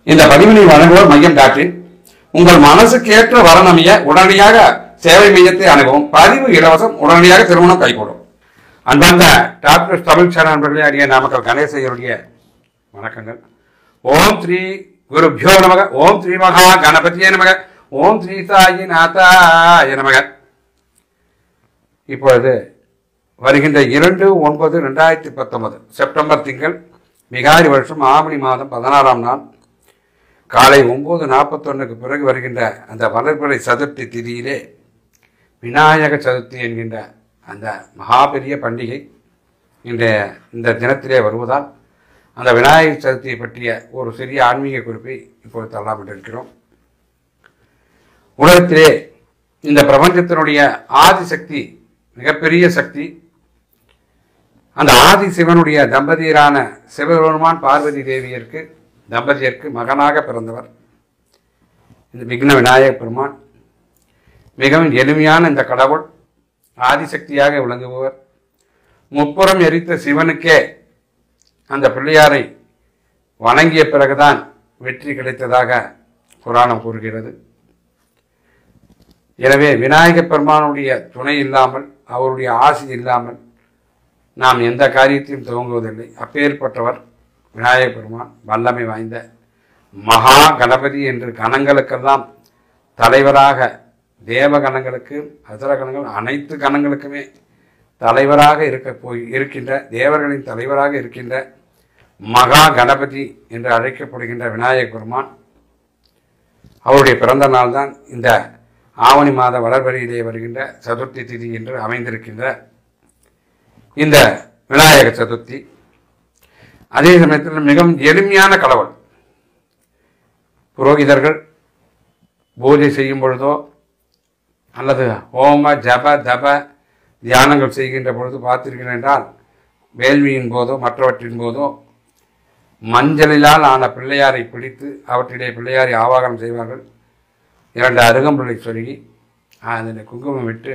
இந்த பதிவினை வழங்குவோர் மையம் டாக்டரின் உங்கள் மனசுக்கேற்ற வரணமைய உடனடியாக சேவை மையத்தை அணுகவும் பதிவு இலவசம் உடனடியாக திருமணம் கைகூடும் அன்பார்ந்த டாக்டர் தமிழ் சேனல் நண்பர்களே அடிய நாமக்கல் கணேசையருடைய வணக்கங்கள் ஓம் ஸ்ரீ குருபியோ நமக ஓம் ஸ்ரீ மகா கணபதியே நமக ஓம் ஸ்ரீ சாயி நாதாய நமக இப்பொழுது வருகின்ற இரண்டு ஒன்பது ரெண்டாயிரத்தி பத்தொன்பது செப்டம்பர் திங்கள் விகாரி வருஷம் ஆவணி மாதம் பதினாறாம் நாள் காலை ஒம்பது நாற்பத்தொன்னுக்கு பிறகு வருகின்ற அந்த வளர்பிறை சதுர்த்தி திதியிலே விநாயக சதுர்த்தி என்கின்ற அந்த மகாபெரிய பண்டிகை இன்றைய இந்த தினத்திலே வருவதால் அந்த விநாயகர் சதுர்த்தியை பற்றிய ஒரு சிறிய ஆன்மீக குறிப்பை இப்பொழுது தள்ளலாம் இருக்கிறோம் உலகத்திலே இந்த பிரபஞ்சத்தினுடைய ஆதிசக்தி மிகப்பெரிய சக்தி அந்த ஆதி சிவனுடைய தம்பதியரான சிவபெருமான் பார்வதி தேவியருக்கு தம்பதியருக்கு மகனாக பிறந்தவர் இந்த விக்ன விநாயக பெருமான் மிகவும் எளிமையான இந்த கடவுள் ஆதிசக்தியாக விளங்குபவர் முப்புறம் எரித்த சிவனுக்கே அந்த பிள்ளையாரை வணங்கிய பிறகுதான் வெற்றி கிடைத்ததாக புராணம் கூறுகிறது எனவே விநாயகப் பெருமானுடைய துணை இல்லாமல் அவருடைய ஆசி இல்லாமல் நாம் எந்த காரியத்தையும் துவங்குவதில்லை அப்பேற்பட்டவர் விநாயகப் பெருமான் வல்லமை வாய்ந்த மகா கணபதி என்று கணங்களுக்கெல்லாம் தலைவராக தேவ கணங்களுக்கு அசுர கணங்கள் அனைத்து கணங்களுக்குமே தலைவராக இருக்க போய் இருக்கின்ற தேவர்களின் தலைவராக இருக்கின்ற மகா கணபதி என்று அழைக்கப்படுகின்ற விநாயகப் பெருமான் அவருடைய பிறந்த நாள் தான் இந்த ஆவணி மாத வளர்வரியிலே வருகின்ற சதுர்த்தி திதி என்று அமைந்திருக்கின்ற இந்த விநாயக சதுர்த்தி அதே சமயத்தில் மிகவும் எளிமையான கடவுள் புரோகிதர்கள் பூஜை செய்யும் பொழுதோ அல்லது ஹோம ஜப தப தியானங்கள் செய்கின்ற பொழுது பார்த்திருக்கிறேன் என்றால் வேள்வியின் போதோ மற்றவற்றின் போதோ மஞ்சளிலால் ஆன பிள்ளையாரை பிடித்து அவற்றிலே பிள்ளையாரை ஆவாகனம் செய்வார்கள் இரண்டு அருகம்புல்லை சொருகி அதில் குங்குமம் விட்டு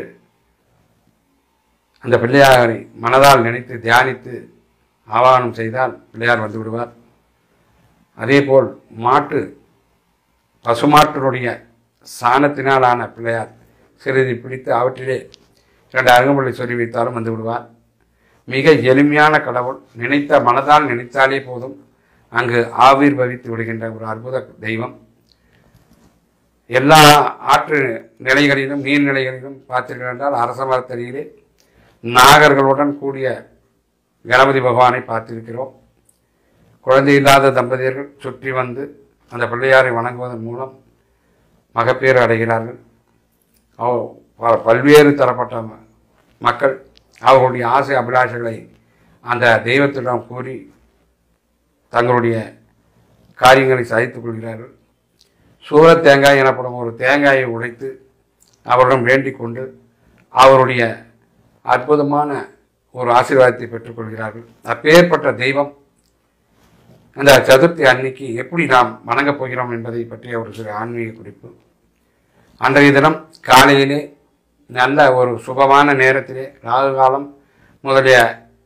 அந்த பிள்ளையாரை மனதால் நினைத்து தியானித்து ஆவாகனம் செய்தால் பிள்ளையார் வந்து விடுவார் அதேபோல் மாட்டு பசுமாட்டினுடைய சாணத்தினாலான பிள்ளையார் சிறிது பிடித்து அவற்றிலே இரண்டு அருகம்புல்லை சொல்லி வைத்தாலும் வந்து விடுவார் மிக எளிமையான கடவுள் நினைத்த மனதால் நினைத்தாலே போதும் அங்கு ஆவிர் பவித்து விடுகின்ற ஒரு அற்புத தெய்வம் எல்லா ஆற்று நிலைகளிலும் நீர்நிலைகளிலும் பார்த்தீர்கள் என்றால் அரச மரத்தடியிலே நாகர்களுடன் கூடிய கணபதி பகவானை பார்த்திருக்கிறோம் குழந்தை இல்லாத தம்பதியர்கள் சுற்றி வந்து அந்த பிள்ளையாரை வணங்குவதன் மூலம் மகப்பேறு அடைகிறார்கள் அவ- ப- பல்வேறு தரப்பட்ட ம- மக்கள் அவர்களுடைய ஆசை அபிலாஷைகளை அந்த தெய்வத்திடம் கூறி தங்களுடைய காரியங்களை சாதித்துக் கொள்கிறார்கள் சூரத் தேங்காய் எனப்படும் ஒரு தேங்காயை உடைத்து அவரிடம் வேண்டிக் கொண்டு அவருடைய அற்புதமான ஒரு ஆசீர்வாதத்தை பெற்றுக்கொள்கிறார்கள் அப்பேற்பட்ட தெய்வம் அந்த சதுர்த்தி அன்னைக்கு எப்படி நாம் வணங்கப் போகிறோம் என்பதை பற்றிய ஒரு சிறு ஆன்மீக குறிப்பு அன்றைய தினம் காலையிலே நல்ல ஒரு சுபமான நேரத்திலே ராகு காலம் முதலிய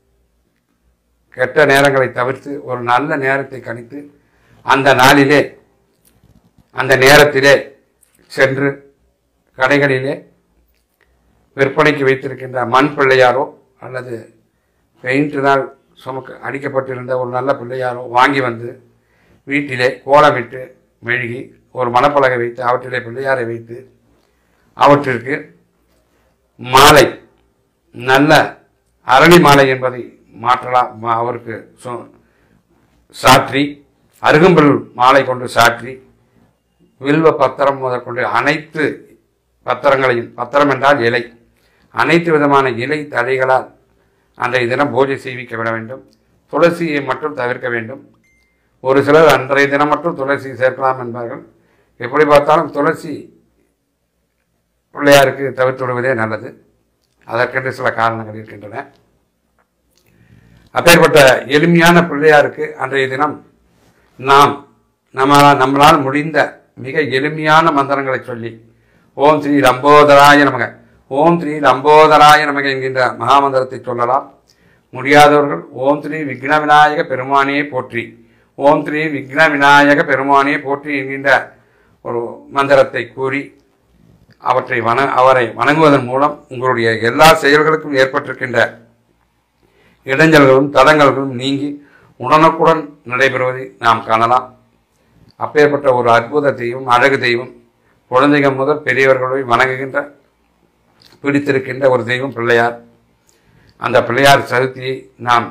கெட்ட நேரங்களை தவிர்த்து ஒரு நல்ல நேரத்தை கணித்து அந்த நாளிலே அந்த நேரத்திலே சென்று கடைகளிலே விற்பனைக்கு வைத்திருக்கின்ற மண் பிள்ளையாரோ அல்லது பெயிண்டினால் சுமக்க அடிக்கப்பட்டிருந்த ஒரு நல்ல பிள்ளையாரோ வாங்கி வந்து வீட்டிலே கோலமிட்டு மெழுகி ஒரு மணப்பலகை வைத்து அவற்றிலே பிள்ளையாரை வைத்து அவற்றிற்கு மாலை நல்ல அரளி மாலை என்பதை மாற்றலாம் மா- அவருக்கு சு- சாற்றி அருகம்புல் மாலை கொண்டு சாற்றி வில்வ பத்திரம் முதற்கொண்டு அனைத்து பத்திரங்களையும் பத்திரம் என்றால் இலை அனைத்து விதமான இலை தழைகளால் அன்றைய தினம் பூஜை செய்விக்க விட வேண்டும் துளசியை மட்டும் தவிர்க்க வேண்டும் ஒரு சிலர் அன்றைய தினம் மட்டும் துளசி சேர்க்கலாம் என்பார்கள் எப்படி பார்த்தாலும் துளசி பிள்ளையாருக்கு தவிர்த்து விடுவதே நல்லது அதற்கென்று சில காரணங்கள் இருக்கின்றன அப்பேற்பட்ட எளிமையான பிள்ளையாருக்கு அன்றைய தினம் நாம் நம்மளால் நம்மளால் முடிந்த மிக எளிமையான மந்திரங்களை சொல்லி ஓம் ஸ்ரீ லம்போதராய நமக ஓம் ஸ்ரீ லம்போதராய நமக என்கின்ற மகாமந்திரத்தை சொல்லலாம் முடியாதவர்கள் ஓம் ஸ்ரீ விக்ன விநாயக பெருமானே போற்றி ஓம் ஸ்ரீ விக்ன விநாயக பெருமானே போற்றி என்கின்ற ஒரு மந்திரத்தை கூறி அவற்றை வண அவரை வணங்குவதன் மூலம் உங்களுடைய எல்லா செயல்களுக்கும் ஏற்பட்டிருக்கின்ற இடைஞ்சல்களும் தடங்கல்களும் நீங்கி உடனுக்குடன் நடைபெறுவதை நாம் காணலாம் அப்பேற்பட்ட ஒரு அற்புத தெய்வம் அழகு தெய்வம் குழந்தைகள் முதல் பெரியவர்களை வணங்குகின்ற பிடித்திருக்கின்ற ஒரு தெய்வம் பிள்ளையார் அந்த பிள்ளையார் சதுர்த்தியை நாம்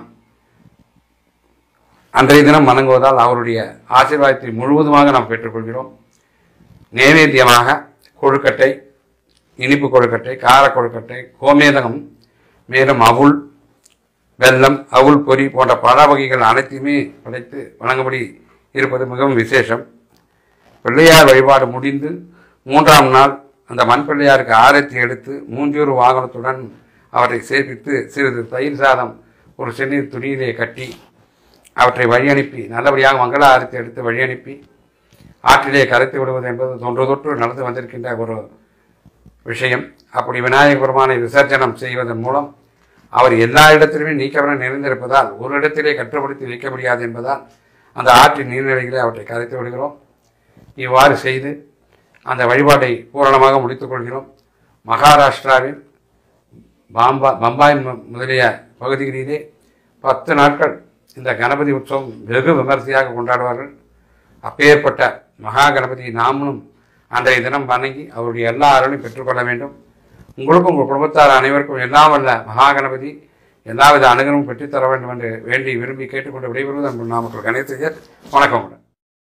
அன்றைய தினம் வணங்குவதால் அவருடைய ஆசீர்வாதத்தை முழுவதுமாக நாம் பெற்றுக்கொள்கிறோம் நைவேத்தியமாக கொழுக்கட்டை இனிப்பு கொழுக்கட்டை கார கொழுக்கட்டை கோமேதகம் மேலும் அவுள் வெல்லம் அவுள் பொரி போன்ற பழ வகைகள் அனைத்தையுமே படைத்து வழங்கும்படி இருப்பது மிகவும் விசேஷம் பிள்ளையார் வழிபாடு முடிந்து மூன்றாம் நாள் அந்த மண் பிள்ளையாருக்கு ஆரத்தி எடுத்து மூஞ்சூறு வாகனத்துடன் அவரை சேர்ப்பித்து சிறிது தயிர் சாதம் ஒரு சிறுநீர் துணியிலே கட்டி அவற்றை வழி அனுப்பி நல்லபடியாக மங்கள ஆரத்தி எடுத்து வழி அனுப்பி ஆற்றிலே கரைத்து விடுவது என்பது தொன்று தொற்று நடந்து வந்திருக்கின்ற ஒரு விஷயம் அப்படி விநாயக பெருமானை விசர்ஜனம் செய்வதன் மூலம் அவர் எல்லா இடத்திலுமே நீக்கவர நிறைந்திருப்பதால் ஒரு இடத்திலே கட்டுப்படுத்தி வைக்க முடியாது என்பதால் அந்த ஆற்றின் நீர்நிலைகளை அவற்றை கரைத்து விடுகிறோம் இவ்வாறு செய்து அந்த வழிபாட்டை பூரணமாக முடித்துக் கொள்கிறோம் மகாராஷ்டிராவில் பாம்பா பம்பாய் மு- முதலிய பகுதிகளிலே பத்து நாட்கள் இந்த கணபதி உற்சவம் வெகு விமரிசையாக கொண்டாடுவார்கள் அப்பேற்பட்ட மகா கணபதியை நாமளும் அன்றைய தினம் வணங்கி அவருடைய எல்லா அருளையும் பெற்றுக்கொள்ள வேண்டும் உங்களுக்கும் உங்கள் குடும்பத்தார் அனைவருக்கும் எல்லாம் வல்ல மகா கணபதி எல்லாவித அனுகரமும் பெற்றுத்தர வேண்டும் என்று வேண்டி விரும்பி கேட்டுக்கொண்டு விடைபெறுவது அன்பு நாமக்கல் கணேசையர் வணக்கம் உடன்.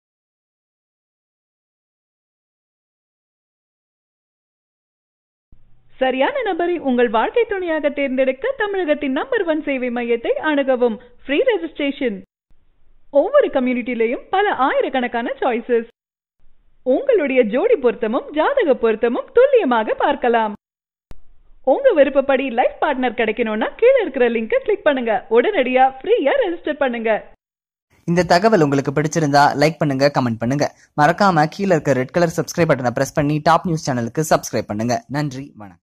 சரியான நபரை உங்கள் வாழ்க்கை துணையாக தேர்ந்தெடுக்க தமிழகத்தின் நம்பர் ஒன் சேவை மையத்தை அணுகவும் ஃப்ரீ ரெஜிஸ்ட்ரேஷன் ஒவ்வொரு கம்யூனிட்டிலையும் பல ஆயிரக்கணக்கான சாய்ஸஸ் உங்களுடைய ஜோடி பொருத்தமும் ஜாதக பொருத்தமும் துல்லியமாக பார்க்கலாம் உங்க விருப்பப்படி லைஃப் பார்ட்னர் கிடைக்கணும்னா கீழே இருக்கிற லிங்கை கிளிக் பண்ணுங்க உடனடியா ஃப்ரீயா ரெஜிஸ்டர் பண்ணுங்க இந்த தகவல் உங்களுக்கு பிடிச்சிருந்தா லைக் பண்ணுங்க கமெண்ட் பண்ணுங்க மறக்காம கீழே இருக்க ரெட் கலர் சப்ஸ்கிரைப் பட்டனை பிரஸ் பண்ணி டாப் நியூஸ் சேனலுக்கு சப்ஸ்கிரைப் பண்ணுங்க நன்றி வணக்கம்